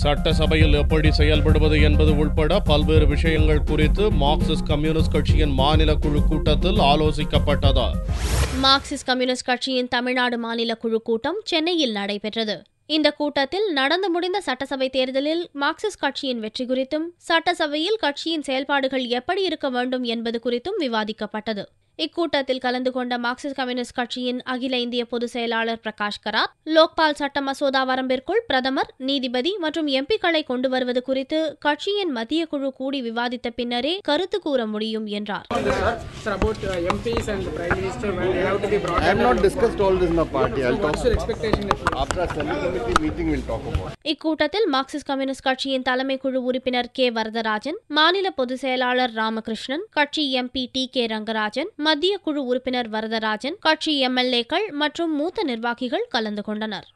சட்டசபையில் எப்படி செயல்படுவது என்பது உள்பட பல்வேறு விஷயங்கள் குறித்து மார்க்சிஸ்ட் கம்யூனிஸ்ட் கட்சியின் மாநில குழு கூட்டத்தில் ஆலோசிக்கப்பட்டது மார்க்சிஸ்ட் கம்யூனிஸ்ட் கட்சியின் தமிழ்நாடு மாநில குழு கூட்டம் சென்னையில் நடைபெற்றது இந்த கூட்டத்தில் நடந்து முடிந்த சட்டசபை தேர்தலில் மார்க்சிஸ்ட் கட்சியின் வெற்றி குறித்தும் சட்டசபையில் கட்சியின் செயல்பாடுகள் எப்படி இருக்க வேண்டும் என்பது குறித்தும் விவாதிக்கப்பட்டது இக்கூட்டத்தில் கலந்து கொண்ட மார்க்சிஸ்ட் கம்யூனிஸ்ட் கட்சியின் அகில இந்திய பொதுச் செயலாளர் பிரகாஷ் கராத் லோக்பால் சட்ட மசோதா வரம்பிற்குள் பிரதமர் நீதிபதி மற்றும் எம்பிக்களை கொண்டு வருவது குறித்து கட்சியின் மத்திய குழு கூடி விவாதித்த பின்னரே கருத்து கூற முடியும் என்றார் Sir, about uh, MPs and the Prime Minister, when they have to be brought I have not discussed all this in the party. I'll talk What's your expectation? If after a study committee meeting. We'll talk about. இக்கூட்டத்தில் Marxist communist கட்சியின் தலைமை குழு உறுப்பினர் K Varadarajan மாநில பொதுச் செயலாளர் ராமகிருஷ்ணன் கட்சி MP D K Rangarajan மத்திய குழு உறுப்பினர் வரதராஜன் கட்சி எம்எல்ஏக்கள் மற்றும் மூத்த நிர்வாகிகள் கலந்து கொண்டனர்